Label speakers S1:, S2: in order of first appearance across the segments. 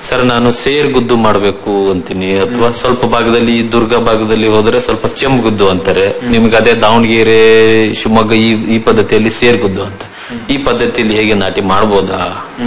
S1: sir ನಾನು ಸೇರ್ ಗುದ್ದು ಮಾಡಬೇಕು ಅಂತೀನಿ ಅಥವಾ ಸ್ವಲ್ಪ ಭಾಗದಲ್ಲಿ ಈ ದುರ್ಗ ಭಾಗದಲ್ಲಿ ಹೋದ್ರೆ ಸ್ವಲ್ಪ ಚೆಂಬು ಗುದ್ದು ಅಂತಾರೆ ನಿಮ್ಗೆ ಅದೇ ದಾವಣಗೆರೆ ಶಿವಮೊಗ್ಗ ಈ ಈ ಪದ್ಧತಿಯಲ್ಲಿ ಸೇರ್ ಗುದ್ದು ಅಂತ ಈ ಪದ್ಧತಿಯಲ್ಲಿ ಹೇಗೆ ನಾಟಿ ಮಾಡ್ಬೋದಾ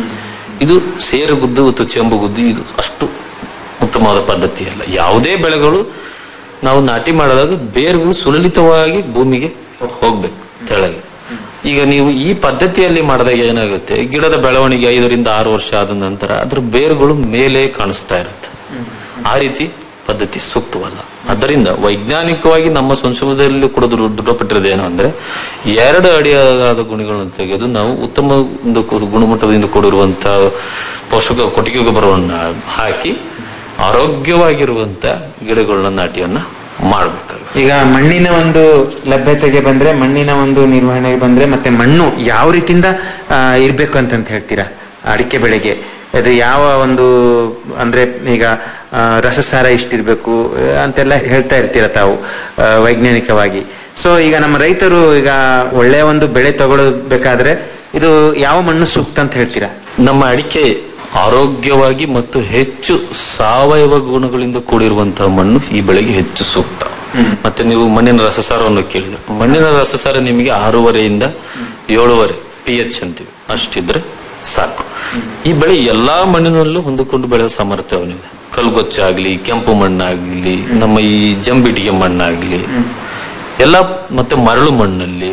S1: ಇದು ಸೇರು ಗುದ್ದು ಮತ್ತು ಚೆಂಬು ಗುದ್ದು ಇದು ಅಷ್ಟು ಉತ್ತಮವಾದ ಪದ್ಧತಿ ಅಲ್ಲ ಯಾವುದೇ ಬೆಳೆಗಳು ನಾವು ನಾಟಿ ಮಾಡಿದಾಗ ಬೇರುಗಳು ಸುಲಲಿತವಾಗಿ ಭೂಮಿಗೆ ಹೋಗ್ಬೇಕು ತೆಳಗೆ ಈಗ ನೀವು ಈ ಪದ್ಧತಿಯಲ್ಲಿ ಮಾಡಿದಾಗ ಏನಾಗುತ್ತೆ ಗಿಡದ ಬೆಳವಣಿಗೆ ಐದರಿಂದ ಆರು ವರ್ಷ ಆದ ನಂತರ ಅದ್ರ ಬೇರುಗಳು ಮೇಲೆ ಕಾಣಿಸ್ತಾ ಇರುತ್ತೆ ಆ ರೀತಿ ಪದ್ಧತಿ ಸೂಕ್ತವಲ್ಲ ಅದರಿಂದ ವೈಜ್ಞಾನಿಕವಾಗಿ ನಮ್ಮ ಸಂಶೋಧನೆಯಲ್ಲಿ ಕೂಡ ದೃಢ- ದೃಢಪಟ್ಟಿರೋದು ಏನು ಅಂದ್ರೆ ಎರಡು ಅಡಿಯಾದ ಗುಣಗಳನ್ನು ತೆಗೆದು ನಾವು ಉತ್ತಮ ಒಂದು ಕು- ಗುಣಮಟ್ಟದಿಂದ ಕೂಡಿರುವಂತಹ ಪೋಷಕ ಕೊಟ್ಟಿಗೆ ಗೊಬ್ಬರವನ್ನ ಹಾಕಿ ಆರೋಗ್ಯವಾಗಿರುವಂತ ಗಿಡಗಳನ್ನ ನಾಟಿಯನ್ನ ಮಾಡ್ಬೇಕಾಗುತ್ತೆ
S2: ಈಗ ಮಣ್ಣಿನ ಒಂದು ಲಭ್ಯತೆಗೆ ಬಂದ್ರೆ ಮಣ್ಣಿನ ಒಂದು ನಿರ್ವಹಣೆಗೆ ಬಂದ್ರೆ ಮತ್ತೆ ಮಣ್ಣು ಯಾವ ರೀತಿಯಿಂದ ಆ, ಇರ್ಬೇಕು ಅಂತಂತ ಹೇಳ್ತೀರಾ ಅಡಿಕೆ ಬೆಳೆಗೆ ಅದು ಯಾವ ಒಂದು ಅಂದ್ರೆ ಈಗ ಆ, ರಸಸಾರ ಇಷ್ಟಿರ್ಬೇಕು ಆ, ಅಂತೆಲ್ಲ ಹೇಳ್ತಾ ಇರ್ತೀರ ತಾವು ಆ, ವೈಜ್ಞಾನಿಕವಾಗಿ ಸೊ ಈಗ ನಮ್ಮ ರೈತರು ಈಗ ಒಳ್ಳೆಯ ಒಂದು ಬೆಳೆ ತಗೊಳ್ಬೇಕಾದ್ರೆ ಇದು ಯಾವ ಮಣ್ಣು ಸೂಕ್ತ ಅಂತ ಹೇಳ್ತೀರಾ
S1: ನಮ್ಮ ಅಡಿಕೆ ಆರೋಗ್ಯವಾಗಿ ಮತ್ತು ಹೆಚ್ಚು ಸಾವಯವ ಗುಣಗಳಿಂದ ಕೂಡಿರುವಂತಹ ಮಣ್ಣು ಈ ಬೆಳೆಗೆ ಹೆಚ್ಚು ಸೂಕ್ತ ಮತ್ತೆ ನೀವು ಮಣ್ಣಿನ ರಸಸಾರವನ್ನು ಕೇಳಿದ್ರೆ ಮಣ್ಣಿನ ರಸಸಾರ ನಿಮಗೆ ಆರೂವರೆಯಿಂದ ಏಳುವರೆ ಪಿ ಎಚ್ ಅಂತೀವಿ ಅಷ್ಟಿದ್ರೆ ಸಾಕು ಈ ಬೆಳೆ ಎಲ್ಲಾ ಮಣ್ಣಿನಲ್ಲೂ ಹೊಂದಿಕೊಂಡು ಬೆಳೆಯುವ ಸಾಮರ್ಥ್ಯವನ್ನಿದೆ ಕಲ್ಗೊಚ್ಚಾಗ್ಲಿ ಕೆಂಪು ಮಣ್ಣಾಗ್ಲಿ ನಮ್ಮ ಈ ಜಂಬಿಟಿಗೆ ಮಣ್ಣಾಗ್ಲಿ ಎಲ್ಲ ಮತ್ತೆ ಮರಳು ಮಣ್ಣಲ್ಲಿ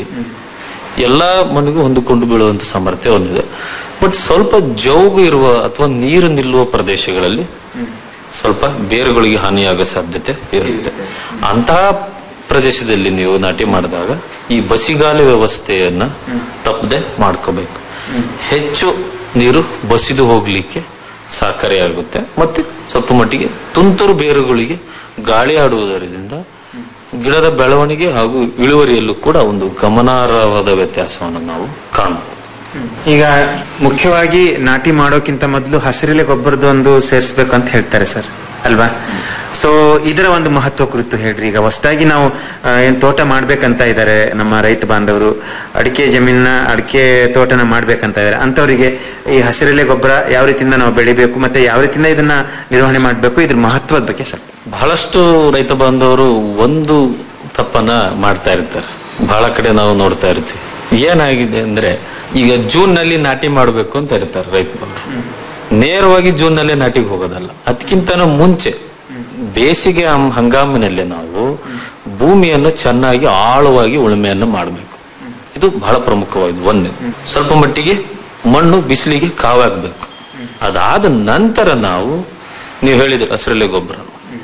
S1: ಎಲ್ಲಾ ಮಣ್ಣಿಗೂ ಹೊಂದಿಕೊಂಡು ಬೀಳುವಂತ ಸಾಮರ್ಥ್ಯ ಹೊಂದಿದೆ ಬಟ್ ಸ್ವಲ್ಪ ಜೌಗು ಇರುವ ಅಥವಾ ನೀರು ನಿಲ್ಲುವ ಪ್ರದೇಶಗಳಲ್ಲಿ ಸ್ವಲ್ಪ ಬೇರುಗಳಿಗೆ ಹಾನಿಯಾಗೋ ಸಾಧ್ಯತೆ ಇರುತ್ತೆ ಅಂತಹ ಪ್ರದೇಶದಲ್ಲಿ ನೀವು ನಾಟಿ ಮಾಡಿದಾಗ ಈ ಬಸಿಗಾಲಿ ವ್ಯವಸ್ಥೆಯನ್ನ ತಪ್ಪದೆ ಮಾಡ್ಕೋಬೇಕು ಹೆಚ್ಚು ನೀರು ಬಸಿದು ಹೋಗ್ಲಿಕ್ಕೆ ಸಹಕಾರಿಯಾಗುತ್ತೆ ಮತ್ತೆ ಸ್ವಲ್ಪ ಮಟ್ಟಿಗೆ ತುಂತುರು ಬೇರುಗಳಿಗೆ ಗಾಳಿ ಆಡುವುದರಿಂದ ಗಿಡದ ಬೆಳವಣಿಗೆ ಹಾಗೂ ಇಳುವರಿಯಲ್ಲೂ ಕೂಡ ಒಂದು ಗಮನಾರ್ಹವಾದ ವ್ಯತ್ಯಾಸವನ್ನು ನಾವು ಕಾಣಬಹುದು
S2: ಈಗ ಮುಖ್ಯವಾಗಿ ನಾಟಿ ಮಾಡೋಕ್ಕಿಂತ ಮೊದಲು ಹಸಿರೆಲೆ ಗೊಬ್ಬರದ ಒಂದು ಸೇರಿಸ್ಬೇಕು ಅಂತ ಹೇಳ್ತಾರೆ ಸರ್ ಅಲ್ವಾ ಸೊ ಇದರ ಒಂದು ಮಹತ್ವ ಕುರಿತು ಹೇಳ್ರಿ ಈಗ ಹೊಸದಾಗಿ ನಾವು ಆ, ಏನ್ ತೋಟ ಮಾಡ್ಬೇಕಂತ ಇದ್ದಾರೆ ನಮ್ಮ ರೈತ ಬಾಂಧವರು ಅಡಿಕೆ ಜಮೀನ ಅಡಿಕೆ ತೋಟನ ಮಾಡ್ಬೇಕಂತ ಇದ್ದಾರೆ ಅಂತವರಿಗೆ ಈ ಹಸಿರೆಲೆ ಗೊಬ್ಬರ ಯಾವ ರೀತಿಯಿಂದ ನಾವು ಬೆಳಿಬೇಕು ಮತ್ತೆ ಯಾವ ರೀತಿಯಿಂದ ಇದನ್ನ ನಿರ್ವಹಣೆ ಮಾಡಬೇಕು ಇದ್ರ ಮಹತ್ವದ ಬಗ್ಗೆ ಸ್ವಲ್ಪ
S1: ಬಹಳಷ್ಟು ರೈತ ಬಾಂಧವರು ಒಂದು ತಪ್ಪನ್ನ ಮಾಡ್ತಾ ಇರ್ತಾರೆ ಬಹಳ ಕಡೆ ನಾವು ನೋಡ್ತಾ ಇರ್ತೀವಿ ಏನಾಗಿದೆ ಅಂದ್ರೆ ಈಗ ಜೂನ್ ನಲ್ಲಿ ನಾಟಿ ಮಾಡಬೇಕು ಅಂತ ಇರ್ತಾರೆ ರೈತ ಬಾಂಧವರು ನೇರವಾಗಿ ಜೂನ್ ನಲ್ಲೇ ನಾಟಿಗೆ ಹೋಗೋದಲ್ಲ ಅದಕ್ಕಿಂತನೂ ಮುಂಚೆ ಬೇಸಿಗೆ ಹಂ- ಹಂಗಾಮಿನಲ್ಲಿ ನಾವು ಭೂಮಿಯನ್ನು ಚೆನ್ನಾಗಿ ಆಳವಾಗಿ ಉಳುಮೆಯನ್ನು ಮಾಡಬೇಕು ಇದು ಬಹಳ ಪ್ರಮುಖವಾಗಿದೆ ಒಂದು ಸ್ವಲ್ಪ ಮಟ್ಟಿಗೆ ಮಣ್ಣು ಬಿಸಿಲಿಗೆ ಕಾವಾಗಬೇಕು ಅದಾದ ನಂತರ ನಾವು ನೀವು ಹೇಳಿದ್ರೆ ಹಸಿರೆಲೆ ಗೊಬ್ಬರ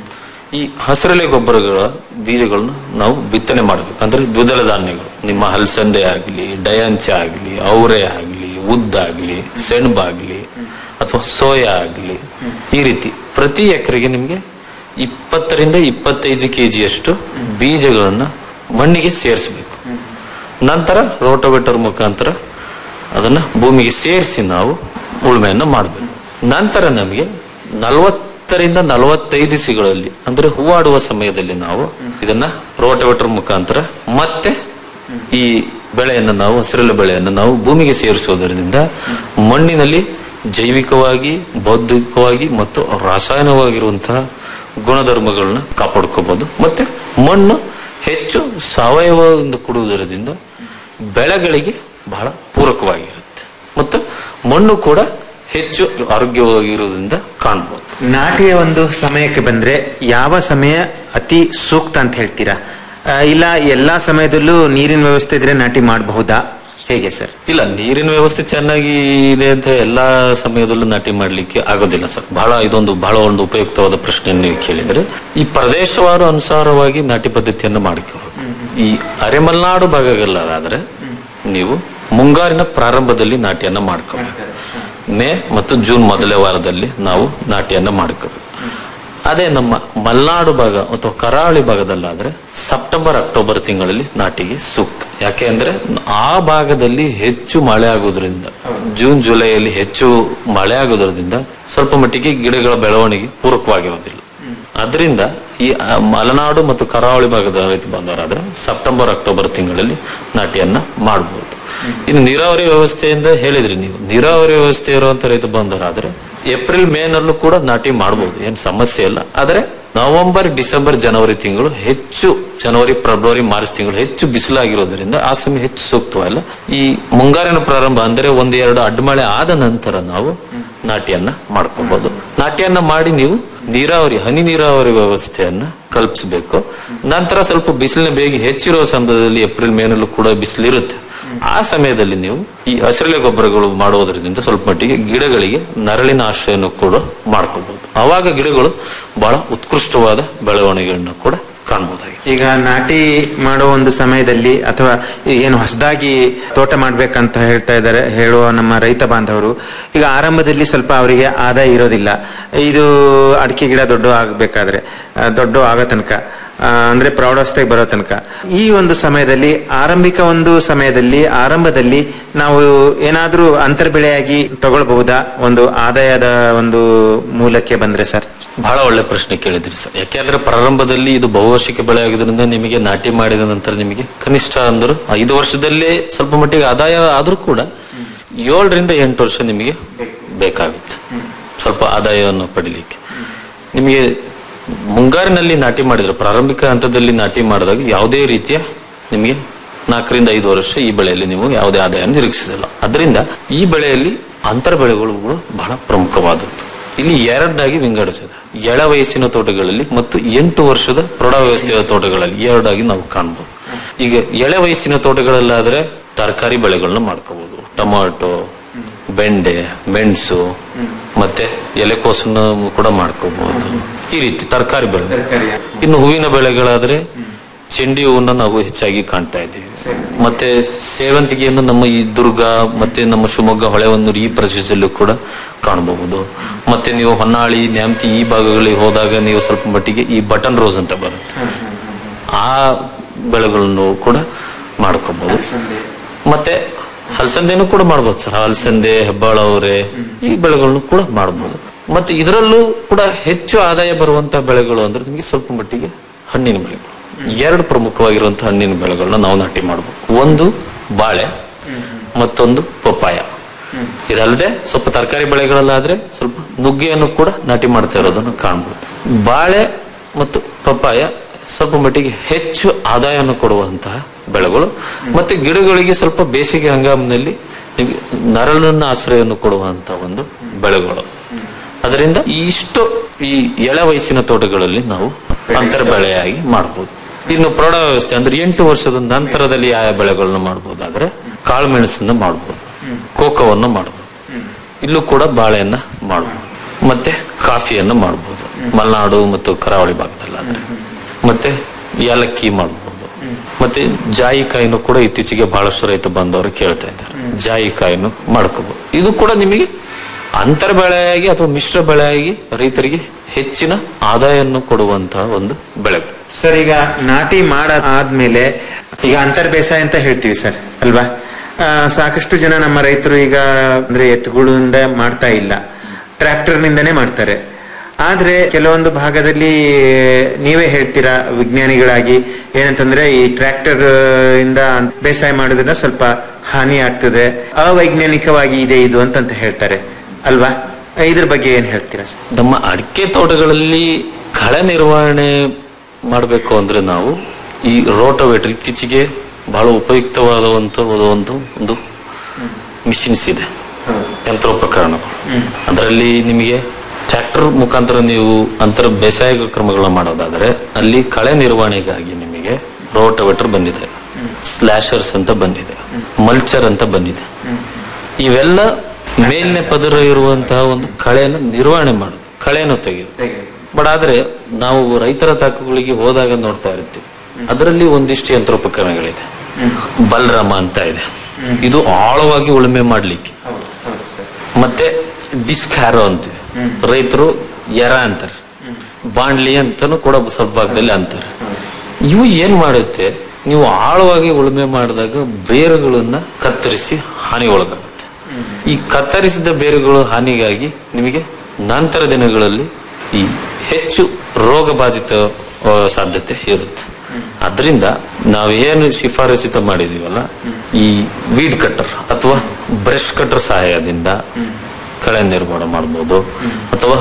S1: ಈ ಹಸಿರೆಲೆ ಗೊಬ್ಬರಗಳ ಬೀಜಗಳನ್ನು ನಾವು ಬಿತ್ತನೆ ಮಾಡಬೇಕು ಅಂದ್ರೆ ದ್ವಿದಳ ಧಾನ್ಯಗಳು ನಿಮ್ಮ ಹಲಸಂದೆ ಆಗಲಿ ಡಯಾಂಚ ಆಗಲಿ ಅವರೆ ಆಗಲಿ ಉದ್ದಾಗ್ಲಿ ಸೆಣಬಾಗ್ಲಿ ಅಥವಾ ಸೋಯಾ ಆಗಲಿ ಈ ರೀತಿ ಪ್ರತಿ ಎಕರೆಗೆ ನಿಮಗೆ ಇಪ್ಪತ್ತರಿಂದ ಇಪ್ಪತ್ತೈದು ಕೆಜಿಯಷ್ಟು ಬೀಜಗಳನ್ನ ಮಣ್ಣಿಗೆ ಸೇರಿಸಬೇಕು ನಂತರ ರೋಟೋವೇಟರ್ ಮುಖಾಂತರ ಅದನ್ನ ಭೂಮಿಗೆ ಸೇರಿಸಿ ನಾವು ಉಳುಮೆಯನ್ನು ಮಾಡಬೇಕು ನಂತರ ನಮಗೆ ನಲವತ್ತರಿಂದ ನಲವತ್ತೈದು ಸಿಗಳಲ್ಲಿ ಅಂದ್ರೆ ಹೂವಾಡುವ ಸಮಯದಲ್ಲಿ ನಾವು ಇದನ್ನ ರೋಟೋವೇಟರ್ ಮುಖಾಂತರ ಮತ್ತೆ ಈ ಬೆಳೆಯನ್ನು ನಾವು ಹಸಿರೆಲೆ ಬೆಳೆಯನ್ನು ನಾವು ಭೂಮಿಗೆ ಸೇರಿಸೋದರಿಂದ ಮಣ್ಣಿನಲ್ಲಿ ಜೈವಿಕವಾಗಿ ಬೌದ್ಧಿಕವಾಗಿ ಮತ್ತು ರಾಸಾಯನಿಕವಾಗಿರುವಂತಹ ಗುಣಧರ್ಮಗಳನ್ನ ಕಾಪಾಡ್ಕೋಬಹುದು ಮತ್ತೆ ಮಣ್ಣು ಹೆಚ್ಚು ಸಾವಯವದಿಂದ ಕೂಡುವುದರಿಂದ ಬೆಳೆಗಳಿಗೆ ಬಹಳ ಪೂರಕವಾಗಿರುತ್ತೆ ಮತ್ತು ಮಣ್ಣು ಕೂಡ ಹೆಚ್ಚು ಆರೋಗ್ಯವಾಗಿರುವುದರಿಂದ ಕಾಣಬಹುದು
S2: ನಾಟಿಯ ಒಂದು ಸಮಯಕ್ಕೆ ಬಂದ್ರೆ ಯಾವ ಸಮಯ ಅತಿ ಸೂಕ್ತ ಅಂತ ಹೇಳ್ತೀರಾ ಆ, ಇಲ್ಲ ಎಲ್ಲಾ ಸಮಯದಲ್ಲೂ ನೀರಿನ ವ್ಯವಸ್ಥೆ ಇದ್ರೆ ನಾಟಿ ಮಾಡಬಹುದಾ ಹೇಗೆ ಸರ್
S1: ಇಲ್ಲ ನೀರಿನ ವ್ಯವಸ್ಥೆ ಚೆನ್ನಾಗಿ ಇದೆ ಅಂತ ಎಲ್ಲಾ ಸಮಯದಲ್ಲೂ ನಾಟಿ ಮಾಡ್ಲಿಕ್ಕೆ ಆಗೋದಿಲ್ಲ ಸರ್ ಬಹಳ ಇದೊಂದು ಬಹಳ ಒಂದು ಉಪಯುಕ್ತವಾದ ಪ್ರಶ್ನೆಯನ್ನು ನೀವು ಕೇಳಿದ್ರೆ ಈ ಪ್ರದೇಶವಾರು ಅನುಸಾರವಾಗಿ ನಾಟಿ ಪದ್ಧತಿಯನ್ನು ಮಾಡ್ಕೋಬೇಕು ಈ ಅರೆಮಲ್ನಾಡು ಭಾಗಗಳಾದ್ರೆ ನೀವು ಮುಂಗಾರಿನ ಪ್ರಾರಂಭದಲ್ಲಿ ನಾಟಿಯನ್ನ ಮಾಡ್ಕೋಬೇಕು ಮೇ ಮತ್ತು ಜೂನ್ ಮೊದಲೇ ವಾರದಲ್ಲಿ ನಾವು ನಾಟಿಯನ್ನ ಮಾಡ್ಕೋಬೇಕು ಅದೇ ನಮ್ಮ ಮಲೆನಾಡು ಭಾಗ ಅಥವಾ ಕರಾವಳಿ ಭಾಗದಲ್ಲಾದ್ರೆ ಸೆಪ್ಟೆಂಬರ್ ಅಕ್ಟೋಬರ್ ತಿಂಗಳಲ್ಲಿ ನಾಟಿಗೆ ಸೂಕ್ತ ಯಾಕೆ ಅಂದ್ರೆ ಆ ಭಾಗದಲ್ಲಿ ಹೆಚ್ಚು ಮಳೆ ಆಗೋದ್ರಿಂದ ಜೂನ್ ಜುಲೈಯಲ್ಲಿ ಹೆಚ್ಚು ಮಳೆ ಆಗೋದ್ರಿಂದ ಸ್ವಲ್ಪ ಮಟ್ಟಿಗೆ ಗಿಡಗಳ ಬೆಳವಣಿಗೆ ಪೂರಕವಾಗಿರೋದಿಲ್ಲ ಅದರಿಂದ ಈ ಆ, ಮಲೆನಾಡು ಮತ್ತು ಕರಾವಳಿ ಭಾಗದ ರೈತ ಬಾಂಧವರಾದ್ರೆ ಸೆಪ್ಟೆಂಬರ್ ಅಕ್ಟೋಬರ್ ತಿಂಗಳಲ್ಲಿ ನಾಟಿಯನ್ನ ಮಾಡಬಹುದು ಇನ್ನು ನೀರಾವರಿ ವ್ಯವಸ್ಥೆಯಿಂದ ಹೇಳಿದ್ರಿ ನೀವು ನೀರಾವರಿ ವ್ಯವಸ್ಥೆ ಇರುವಂತ ರೈತ ಬಂದವರಾದ್ರೆ ಏಪ್ರಿಲ್ ಮೇ ನಲ್ಲೂ ಕೂಡ ನಾಟಿ ಮಾಡಬಹುದು ಏನ್ ಸಮಸ್ಯೆ ಇಲ್ಲ ಆದ್ರೆ ನವೆಂಬರ್ ಡಿಸೆಂಬರ್ ಜನವರಿ ತಿಂಗಳು ಹೆಚ್ಚು ಜನವರಿ ಫೆಬ್ರವರಿ ಮಾರ್ಚ್ ತಿಂಗಳು ಹೆಚ್ಚು ಬಿಸಿಲಾಗಿರೋದ್ರಿಂದ ಆ ಸಮಯ ಹೆಚ್ಚು ಸೂಕ್ತವಲ್ಲ ಈ ಮುಂಗಾರಿನ ಪ್ರಾರಂಭ ಅಂದರೆ ಒಂದ್ ಎರಡು ಅಡ್ಮಳೆ ಆದ ನಂತರ ನಾವು ನಾಟಿಯನ್ನ ಮಾಡ್ಕೋಬಹುದು ನಾಟಿಯನ್ನ ಮಾಡಿ ನೀವು ನೀರಾವರಿ ಹನಿ ನೀರಾವರಿ ವ್ಯವಸ್ಥೆಯನ್ನ ಕಲ್ಪಿಸಬೇಕು ನಂತರ ಸ್ವಲ್ಪ ಬಿಸಿಲಿನ ಬೇಗ ಹೆಚ್ಚಿರುವ ಸಮಯದಲ್ಲಿ ಏಪ್ರಿಲ್ ಮೇನಲ್ಲೂ ಕೂಡ ಬಿಸಿಲಿರುತ್ತೆ ಆ ಸಮಯದಲ್ಲಿ ನೀವು ಈ ಹಸಿರೆಲೆ ಗೊಬ್ಬರಗಳು ಮಾಡುವುದರಿಂದ ಸ್ವಲ್ಪ ಮಟ್ಟಿಗೆ ಗಿಡಗಳಿಗೆ ನರಳಿನ ಆಶ್ರಯವನ್ನು ಕೂಡ ಮಾಡ್ಕೋಬಹುದು ಆವಾಗ ಗಿಡಗಳು ಬಹಳ ಉತ್ಕೃಷ್ಟವಾದ ಬೆಳವಣಿಗೆಯನ್ನು ಕೂಡ ಕಾಣಬಹುದಾಗಿದೆ
S2: ಈಗ ನಾಟಿ ಮಾಡೋ ಒಂದು ಸಮಯದಲ್ಲಿ ಅಥವಾ ಏನು ಹೊಸದಾಗಿ ತೋಟ ಮಾಡ್ಬೇಕಂತ ಹೇಳ್ತಾ ಇದ್ದಾರೆ ಹೇಳುವ ನಮ್ಮ ರೈತ ಬಾಂಧವರು ಈಗ ಆರಂಭದಲ್ಲಿ ಸ್ವಲ್ಪ ಅವರಿಗೆ ಆದಾಯ ಇರೋದಿಲ್ಲ ಇದು ಅಡಿಕೆ ಗಿಡ ದೊಡ್ಡ ಆಗ್ಬೇಕಾದ್ರೆ ಆ, ದೊಡ್ಡ ಆಗೋ ತನಕ ಆ, ಅಂದ್ರೆ ಪ್ರೌಢಾವಸ್ಥೆಗೆ ಬರೋ ತನಕ ಈ ಒಂದು ಸಮಯದಲ್ಲಿ ಆರಂಭಿಕ ಒಂದು ಸಮಯದಲ್ಲಿ ಆರಂಭದಲ್ಲಿ ನಾವು ಏನಾದ್ರೂ ಅಂತರ್ಬೆಳೆಯಾಗಿ ತಗೊಳ್ಬಹುದಾ ಒಂದು ಆದಾಯದ ಒಂದು ಮೂಲಕ್ಕೆ ಬಂದ್ರೆ ಸರ್
S1: ಬಹಳ ಒಳ್ಳೆ ಪ್ರಶ್ನೆ ಕೇಳಿದ್ರಿ ಸರ್ ಯಾಕೆಂದ್ರೆ ಪ್ರಾರಂಭದಲ್ಲಿ ಇದು ಬಹುವಾರ್ಷಿಕ ಬೆಳೆ ಆಗಿದ್ರಿಂದ ನಿಮಗೆ ನಾಟಿ ಮಾಡಿದ ನಂತರ ನಿಮಗೆ ಕನಿಷ್ಠ ಅಂದ್ರು ಐದು ವರ್ಷದಲ್ಲೇ ಸ್ವಲ್ಪ ಮಟ್ಟಿಗೆ ಆದಾಯ ಆದ್ರೂ ಕೂಡ ಏಳರಿಂದ ಎಂಟು ವರ್ಷ ನಿಮಗೆ ಬೇಕಾಗುತ್ತೆ ಸ್ವಲ್ಪ ಆದಾಯವನ್ನು ಪಡಿಲಿಕ್ಕೆ ನಿಮಗೆ ಮುಂಗಾರಿನಲ್ಲಿ ನಾಟಿ ಮಾಡಿದ್ರೆ ಪ್ರಾರಂಭಿಕ ಹಂತದಲ್ಲಿ ನಾಟಿ ಮಾಡಿದಾಗ ಯಾವುದೇ ರೀತಿಯ ನಿಮಗೆ ನಾಲ್ಕರಿಂದ ಐದು ವರ್ಷ ಈ ಬೆಳೆಯಲ್ಲಿ ನೀವು ಯಾವುದೇ ಆದಾಯ ನಿರೀಕ್ಷಿಸಲ್ಲ ಅದರಿಂದ ಈ ಬೆಳೆಯಲ್ಲಿ ಅಂತರ ಬೆಳೆಗಳು ಬಹಳ ಪ್ರಮುಖವಾದದ್ದು ಇಲ್ಲಿ ಎರಡಾಗಿ ವಿಂಗಡಿಸಿದೆ ಎಳ ವಯಸ್ಸಿನ ತೋಟಗಳಲ್ಲಿ ಮತ್ತು ಎಂಟು ವರ್ಷದ ಪ್ರೌಢಾವಸ್ಥೆಯ ತೋಟಗಳಲ್ಲಿ ಎರಡಾಗಿ ನಾವು ಕಾಣಬಹುದು ಈಗ ಎಳೆ ವಯಸ್ಸಿನ ತೋಟಗಳಲ್ಲಾದ್ರೆ ತರಕಾರಿ ಬೆಳೆಗಳನ್ನ ಮಾಡ್ಕೋಬಹುದು ಟೊಮಾಟೊ ಬೆಂಡೆ ಮೆಣಸು ಮತ್ತೆ ಎಲೆಕೋಸನ್ನು ಕೂಡ ಮಾಡ್ಕೋಬಹುದು ಈ ರೀತಿ ತರಕಾರಿ ಬೆಳೆ ಇನ್ನು ಹೂವಿನ ಬೆಳೆಗಳಾದ್ರೆ ಚೆಂಡಿ ಹೂವನ್ನ ನಾವು ಹೆಚ್ಚಾಗಿ ಕಾಣ್ತಾ ಇದ್ದೀವಿ ಮತ್ತೆ ಸೇವಂತಿಗೆಯನ್ನು ನಮ್ಮ ಈ ದುರ್ಗ ಮತ್ತೆ ನಮ್ಮ ಶಿವಮೊಗ್ಗ ಹೊಳೆಹೊನ್ನೂರು ಈ ಪ್ರದೇಶದಲ್ಲೂ ಕೂಡ ಕಾಣಬಹುದು ಮತ್ತೆ ನೀವು ಹೊನ್ನಾಳಿ ನ್ಯಾಮತಿ ಈ ಭಾಗಗಳಿಗೆ ಹೋದಾಗ ನೀವು ಸ್ವಲ್ಪ ಮಟ್ಟಿಗೆ ಈ ಬಟನ್ ರೋಸ್ ಅಂತ ಬರುತ್ತೆ ಆ ಬೆಳೆಗಳನ್ನು ಕೂಡ ಮಾಡ್ಕೋಬಹುದು ಮತ್ತೆ ಹಲಸಂದೆನೂ ಕೂಡ ಮಾಡ್ಬೋದು ಸರ್ ಹಲಸಂದೆ ಹೆಬ್ಬಾಳವರೆ ಈ ಬೆಳೆಗಳನ್ನು ಕೂಡ ಮಾಡ್ಬೋದು ಮತ್ತೆ ಇದರಲ್ಲೂ ಕೂಡ ಹೆಚ್ಚು ಆದಾಯ ಬರುವಂತ ಬೆಳೆಗಳು ಅಂದ್ರೆ ನಿಮಗೆ ಸ್ವಲ್ಪ ಮಟ್ಟಿಗೆ ಹಣ್ಣಿನ ಬೆಳೆಗಳು ಎರಡು ಪ್ರಮುಖವಾಗಿರುವಂತಹ ಹಣ್ಣಿನ ಬೆಳೆಗಳನ್ನ ನಾವು ನಾಟಿ ಮಾಡಬೇಕು ಒಂದು ಬಾಳೆ ಮತ್ತೊಂದು ಪಪ್ಪಾಯ ಇದಲ್ಲದೆ ಸ್ವಲ್ಪ ತರಕಾರಿ ಬೆಳೆಗಳಲ್ಲಾದ್ರೆ ಸ್ವಲ್ಪ ನುಗ್ಗೆಯನ್ನು ಕೂಡ ನಾಟಿ ಮಾಡ್ತಾ ಇರೋದನ್ನು ಕಾಣ್ಬೋದು ಬಾಳೆ ಮತ್ತು ಪಪ್ಪಾಯ ಸ್ವಲ್ಪ ಮಟ್ಟಿಗೆ ಹೆಚ್ಚು ಆದಾಯವನ್ನು ಕೊಡುವಂತಹ ಬೆಳೆಗಳು ಮತ್ತೆ ಗಿಡಗಳಿಗೆ ಸ್ವಲ್ಪ ಬೇಸಿಗೆ ಹಂಗಾಮಿನಲ್ಲಿ ನಿಮಗೆ ನರಳನ್ನ ಆಶ್ರಯವನ್ನು ಕೊಡುವಂತಹ ಒಂದು ಬೆಳೆಗಳು ಅದರಿಂದ ಇಷ್ಟು ಈ ಎಳ ವಯಸ್ಸಿನ ತೋಟಗಳಲ್ಲಿ ನಾವು ಅಂತರ ಬೆಳೆಯಾಗಿ ಮಾಡಬಹುದು ಇನ್ನು ಪ್ರೌಢ ವ್ಯವಸ್ಥೆ ಅಂದ್ರೆ ಎಂಟು ವರ್ಷದ ನಂತರದಲ್ಲಿ ಯಾವ ಬೆಳೆಗಳನ್ನು ಮಾಡಬಹುದಾದ್ರೆ ಕಾಳುಮೆಣಸನ್ನ ಮಾಡಬಹುದು ಕೋಕೋವನ್ನು ಮಾಡಬಹುದು ಇಲ್ಲೂ ಕೂಡ ಬಾಳೆಯನ್ನ ಮಾಡಬಹುದು ಮತ್ತೆ ಕಾಫಿಯನ್ನು ಮಾಡಬಹುದು ಮಲೆನಾಡು ಮತ್ತು ಕರಾವಳಿ ಭಾಗದಲ್ಲಾದ್ರೆ ಮತ್ತೆ ಏಲಕ್ಕಿ ಮಾಡಬಹುದು ಮತ್ತೆ ಜಾಯಿಕಾಯಿನೂ ಕೂಡ ಇತ್ತೀಚೆಗೆ ಬಹಳಷ್ಟು ರೈತ ಬಂದವರು ಕೇಳ್ತಾ ಇದ್ದಾರೆ ಜಾಯಿಕಾಯಿನು ಮಾಡ್ಕೋಬಹುದು ಇದು ಕೂಡ ನಿಮಗೆ ಅಂತರ ಬೆಳೆಯಾಗಿ ಅಥವಾ ಮಿಶ್ರ ಬೆಳೆಯಾಗಿ ರೈತರಿಗೆ ಹೆಚ್ಚಿನ ಆದಾಯವನ್ನು ಕೊಡುವಂತಹ ಒಂದು ಬೆಳೆಗಳು
S2: ಸರ್ ಈಗ ನಾಟಿ ಮಾಡ ಆದ್ಮೇಲೆ ಈಗ ಅಂತರ್ ಬೇಸಾಯ ಅಂತ ಹೇಳ್ತೀವಿ ಸರ್ ಅಲ್ವಾ ಆ, ಸಾಕಷ್ಟು ಜನ ನಮ್ಮ ರೈತರು ಈಗ ಅಂದ್ರೆ ಎತ್ತುಗಳಿಂದ ಮಾಡ್ತಾ ಇಲ್ಲ ಟ್ರ್ಯಾಕ್ಟರ್ ನಿಂದನೇ ಮಾಡ್ತಾರೆ ಆದ್ರೆ ಕೆಲವೊಂದು ಭಾಗದಲ್ಲಿ ನೀವೇ ಹೇಳ್ತೀರಾ ವಿಜ್ಞಾನಿಗಳಾಗಿ ಏನಂತಂದ್ರೆ ಈ ಟ್ರ್ಯಾಕ್ಟರ್ ಇಂದ ಬೇಸಾಯ ಮಾಡೋದ್ರಿಂದ ಸ್ವಲ್ಪ ಹಾನಿ ಆಗ್ತದೆ ಅವೈಜ್ಞಾನಿಕವಾಗಿ ಇದೆ ಇದು ಅಂತಂತ ಹೇಳ್ತಾರೆ ಅಲ್ವಾ ಇದ್ರ ಬಗ್ಗೆ ಏನ್ ಹೇಳ್ತೀರಾ ಸರ್
S1: ನಮ್ಮ ಅಡಿಕೆ ತೋಟಗಳಲ್ಲಿ ಕಳೆ ನಿರ್ವಹಣೆ ಮಾಡಬೇಕು ಅಂದ್ರೆ ನಾವು ಈ ರೋಟೋವೇಟರ್ ಇತ್ತೀಚೆಗೆ ಬಹಳ ಉಪಯುಕ್ತವಾದಂತ ಒಂದು ಒಂದು ಮಿಷಿನ್ಸ್ ಇದೆ ಯಂತ್ರೋಪಕರಣಗಳು ಅದರಲ್ಲಿ ನಿಮಗೆ ಟ್ರ್ಯಾಕ್ಟರ್ ಮುಖಾಂತರ ನೀವು ಅಂತರ ಬೇಸಾಯ ಕ್ರಮಗಳನ್ನ ಮಾಡೋದಾದ್ರೆ ಅಲ್ಲಿ ಕಳೆ ನಿರ್ವಹಣೆಗಾಗಿ ನಿಮಗೆ ರೋಟೋವೇಟರ್ ಬಂದಿದೆ ಸ್ಲಾಶರ್ಸ್ ಅಂತ ಬಂದಿದೆ ಮಲ್ಚರ್ ಅಂತ ಬಂದಿದೆ ಇವೆಲ್ಲ ಮೇಲ್ನೆ ಪದರ ಇರುವಂತಹ ಒಂದು ಕಳೆಯನ್ನು ನಿರ್ವಹಣೆ ಮಾಡೋದು ಕಳೆಯನ್ನು ತೆಗೆಯೋದು ಬಟ್ ಆದ್ರೆ ನಾವು ರೈತರ ತಾಕುಗಳಿಗೆ ಹೋದಾಗ ನೋಡ್ತಾ ಇರ್ತೀವಿ ಅದರಲ್ಲಿ ಒಂದಿಷ್ಟು ಯಂತ್ರೋಪಕರಣಗಳಿದೆ ಬಲರಾಮ ಅಂತ ಇದೆ ಇದು ಆಳವಾಗಿ ಉಳುಮೆ ಮಾಡ್ಲಿಕ್ಕೆ ಮತ್ತೆ ಡಿಸ್ಕ್ ಹ್ಯಾರೋ ಅಂತೀವಿ ರೈತರು ಎರ ಅಂತಾರೆ ಬಾಂಡ್ಲಿ ಅಂತಾನು ಕೂಡ ಸ್ವಲ್ಪ ಭಾಗದಲ್ಲಿ ಅಂತಾರೆ ಇವು ಏನ್ ಮಾಡುತ್ತೆ ನೀವು ಆಳವಾಗಿ ಉಳುಮೆ ಮಾಡಿದಾಗ ಬೇರುಗಳನ್ನ ಕತ್ತರಿಸಿ ಹಾನಿ ಒಳಗಾಗುತ್ತೆ ಈ ಕತ್ತರಿಸಿದ ಬೇರುಗಳು ಹಾನಿಗಾಗಿ ನಿಮಗೆ ನಂತರ ದಿನಗಳಲ್ಲಿ ಈ ಹೆಚ್ಚು ರೋಗ ಬಾಧಿತ ಆ, ಸಾಧ್ಯತೆ ಇರುತ್ತೆ ಅದರಿಂದ ನಾವೇನು ಶಿಫಾರಸಿತ ಮಾಡಿದೀವಲ್ಲ ಈ ವೀಡ್ ಕಟ್ಟರ್ ಅಥವಾ ಬ್ರಷ್ ಕಟ್ಟರ್ ಸಹಾಯದಿಂದ ಕಳೆ ನಿರ್ಮಾಣ ಮಾಡ್ಬೋದು ಅಥವಾ